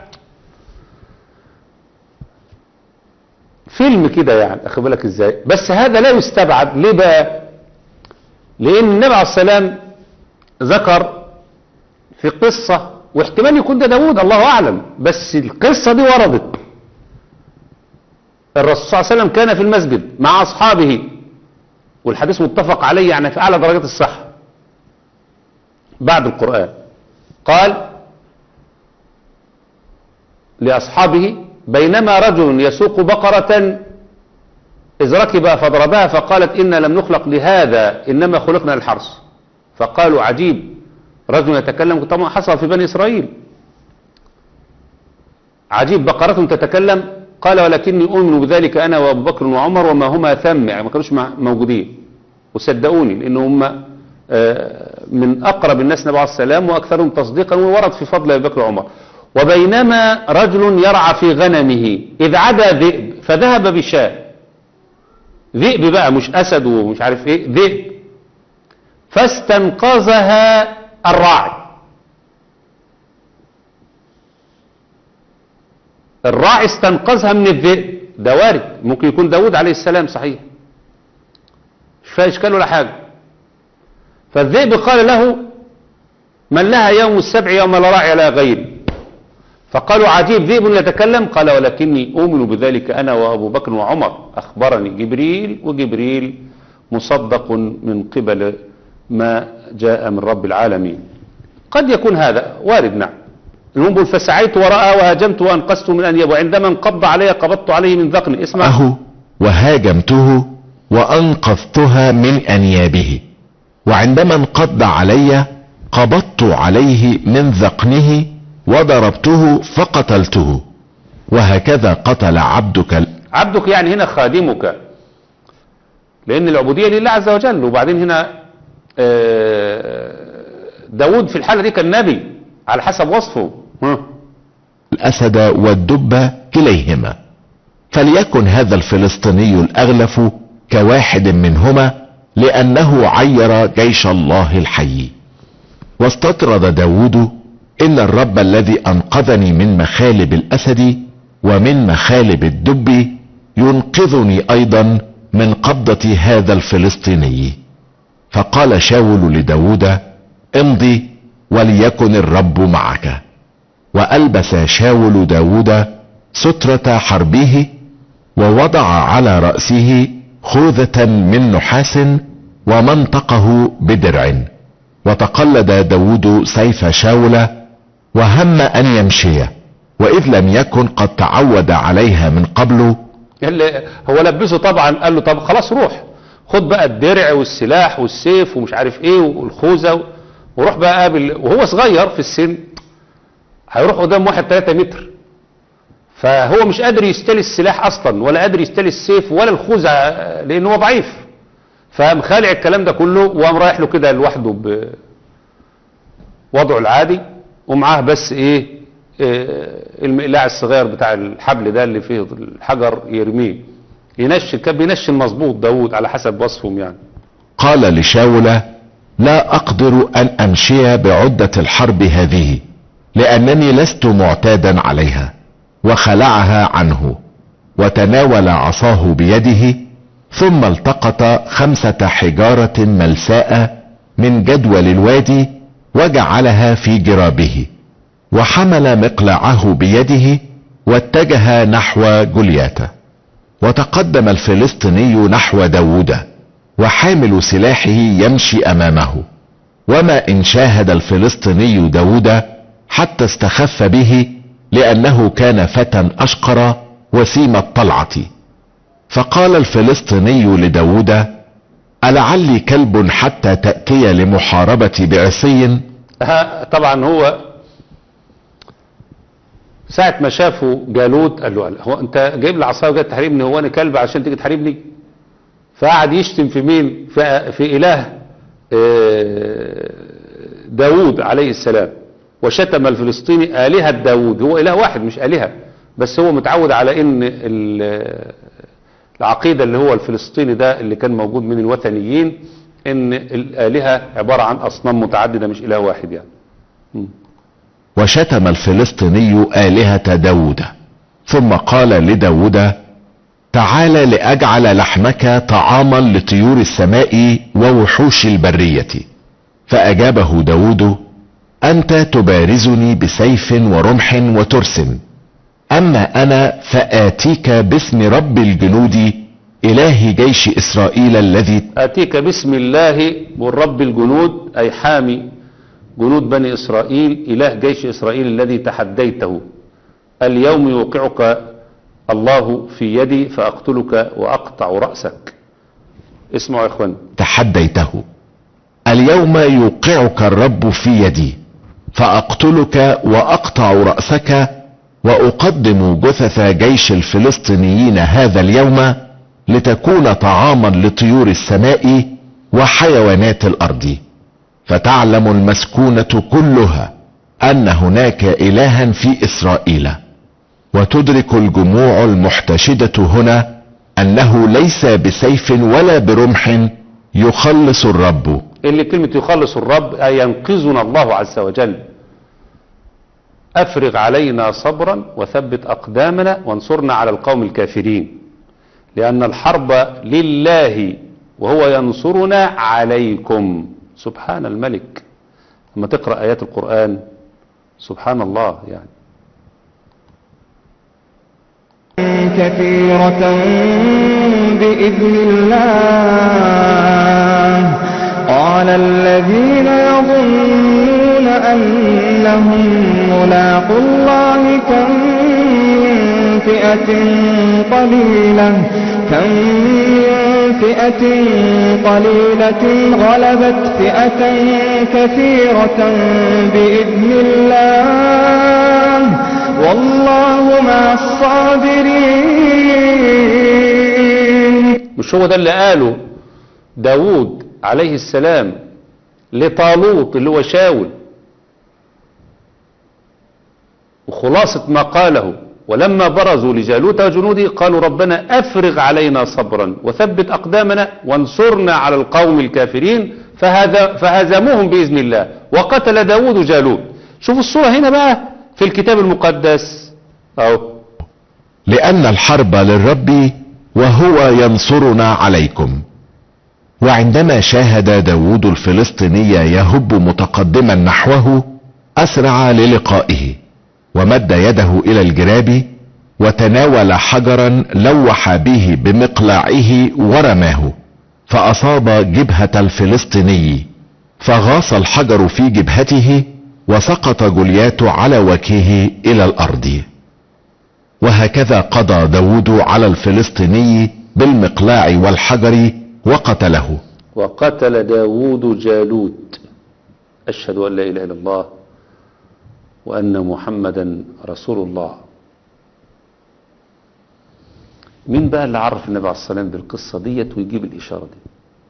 فيلم كده يعني اخد بالك ازاي بس هذا لا يستبعد ليه بقى لان النبي عليه السلام ذكر في قصة واحتمال يكون ده داود الله أعلم بس القصة دي وردت الرسول صلى الله عليه وسلم كان في المسجد مع أصحابه والحديث متفق عليه يعني في أعلى درجات الصحة بعد القرآن قال لأصحابه بينما رجل يسوق بقرة إذ ركب فضربها فقالت إنا لم نخلق لهذا إنما خلقنا للحرث فقالوا عجيب رجل يتكلم طبعا حصل في بني إسرائيل عجيب بقرة تتكلم قال ولكني أؤمن بذلك أنا وأبو بكر وعمر وما هما ثم يعني ما كانوش مع- موجودين وصدقوني لأن هم آه، من أقرب الناس نبي عليه السلام وأكثرهم تصديقا وورد في فضل أبي بكر وعمر وبينما رجل يرعى في غنمه إذ عدا ذئب فذهب بشاه ذئب بقى مش أسد ومش عارف إيه ذئب فاستنقذها الراعي الراعي استنقذها من الذئب ده وارد ممكن يكون داود عليه السلام صحيح مش فيها اشكال ولا حاجه فالذئب قال له من لها يوم السبع يوم لا راعي لها غيري فقالوا عجيب ذئب يتكلم قال ولكني أؤمن بذلك أنا وأبو بكر وعمر أخبرني جبريل وجبريل مصدق من قبل ما جاء من رب العالمين قد يكون هذا وارد نعم المهم بيقول فسعيت وراءه وهاجمت وأنقذته من أنياب وعندما انقض علي قبضت عليه من ذقني اسمع أهو وهاجمته وأنقذتها من أنيابه وعندما انقض علي قبضت عليه من ذقنه وضربته فقتلته وهكذا قتل عبدك ال- عبدك يعني هنا خادمك لأن العبودية لله عز وجل وبعدين هنا آه، داود في الحالة دي كان نبي على حسب وصفه ها. الأسد والدب كليهما فليكن هذا الفلسطيني الأغلف كواحد منهما لأنه عير جيش الله الحي واستطرد داود إن الرب الذي أنقذني من مخالب الأسد ومن مخالب الدب ينقذني أيضا من قبضة هذا الفلسطيني فقال شاول لداود امضي وليكن الرب معك وألبس شاول داود سترة حربه ووضع على رأسه خوذة من نحاس ومنطقه بدرع وتقلد داود سيف شاولة وهم ان يمشي واذ لم يكن قد تعود عليها من قبل اللي هو لبسه طبعا قال له طب خلاص روح خد بقى الدرع والسلاح والسيف ومش عارف ايه والخوذه وروح بقى قابل وهو صغير في السن هيروح قدام واحد 3 متر فهو مش قادر يستلي السلاح اصلا ولا قادر يستلي السيف ولا الخوذه لان هو ضعيف فقام خالع الكلام ده كله وقام رايح له كده لوحده بوضعه العادي ومعاه بس ايه آه، المقلاع الصغير بتاع الحبل ده اللي فيه الحجر يرميه ينشل كان بينشل مظبوط داوود على حسب وصفهم يعني قال لشاولة لا اقدر ان امشي بعدة الحرب هذه لانني لست معتادا عليها وخلعها عنه وتناول عصاه بيده ثم التقط خمسة حجارة ملساء من جدول الوادي وجعلها في جرابه وحمل مقلعه بيده واتجه نحو جولياتا وتقدم الفلسطيني نحو داود وحامل سلاحه يمشي امامه وما ان شاهد الفلسطيني داود حتى استخف به لانه كان فتى اشقر وسيم الطلعة فقال الفلسطيني لداود ألعلي كلب حتى تأتي لمحاربة بعصي ها طبعا هو ساعة ما شافوا جالوت قال له هو انت جايب لي عصايه وجاي تحاربني هو انا كلب عشان تيجي تحاربني فقعد يشتم في مين في, في اله آه، داوود عليه السلام وشتم الفلسطيني آلهة داوود هو إله واحد مش آلهة بس هو متعود على ان ال- العقيدة اللي هو الفلسطيني ده اللي كان موجود من الوثنيين ان الآلهة عبارة عن أصنام متعددة مش إله واحد يعني وشتم الفلسطيني آلهة داود ثم قال لداود تعال لأجعل لحمك طعاما لطيور السماء ووحوش البرية فأجابه داود أنت تبارزني بسيف ورمح وترس أما أنا فآتيك باسم رب الجنود إله جيش إسرائيل الذي آتيك بسم الله والرب الجنود أي حامي جنود بني إسرائيل إله جيش إسرائيل الذي تحديته اليوم يوقعك الله في يدي فأقتلك وأقطع رأسك اسمعوا يا إخوان تحديته اليوم يوقعك الرب في يدي فاقتلك واقطع رأسك واقدم جثث جيش الفلسطينيين هذا اليوم لتكون طعاما لطيور السماء وحيوانات الارض فتعلم المسكونة كلها ان هناك الها في اسرائيل وتدرك الجموع المحتشدة هنا انه ليس بسيف ولا برمح يخلص الرب اللي كلمة يخلص الرب أي ينقذنا الله عز وجل أفرغ علينا صبرا وثبت أقدامنا وانصرنا على القوم الكافرين لأن الحرب لله وهو ينصرنا عليكم سبحان الملك لما تقرأ آيات القرآن سبحان الله يعني كثيرة بإذن الله قال الذين يظنون أنهم ملاقوا الله كم من فئة قليلة كم من فئة قليلة غلبت فئة كثيرة بإذن الله والله مع الصابرين مش هو ده اللي قاله داود عليه السلام لطالوت اللي هو شاول وخلاصة ما قاله ولما برزوا لجالوت وجنوده قالوا ربنا أفرغ علينا صبرا وثبت أقدامنا وانصرنا على القوم الكافرين فهذا فهزموهم بإذن الله وقتل داود جالوت شوفوا الصورة هنا بقى في الكتاب المقدس أهو لان الحرب للرب وهو ينصرنا عليكم وعندما شاهد داود الفلسطيني يهب متقدما نحوه اسرع للقائه ومد يده الى الجراب وتناول حجرا لوح به بمقلاعه ورماه فاصاب جبهة الفلسطيني فغاص الحجر في جبهته وسقط جوليات على وجهه الى الارض وهكذا قضى داود على الفلسطيني بالمقلاع والحجر وقتله وقتل داود جالوت أشهد أن لا إله إلا الله وأن محمدا رسول الله مين بقى اللي عرف النبي عليه الصلاة والسلام بالقصة ديت ويجيب الإشارة دي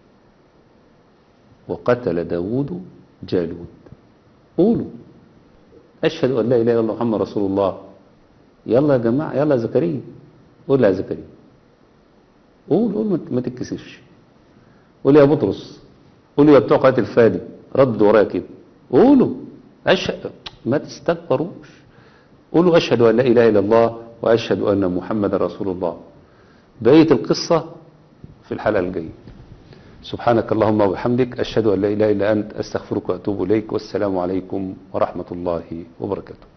وقتل داود جالوت قولوا أشهد أن لا إله إلا الله محمد رسول الله يلا يا جماعة يلا يا زكريا قول يا زكريا قول قول ما تتكسفش قول يا بطرس قول يا بتوع قناة الفادي رد ورايا كده قولوا أشهد ما تستكبروش قولوا أشهد أن لا إله إلا الله وأشهد أن محمد رسول الله بقية القصة في الحلقة الجاية سبحانك اللهم وبحمدك أشهد أن لا إله إلا أنت أستغفرك وأتوب إليك والسلام عليكم ورحمة الله وبركاته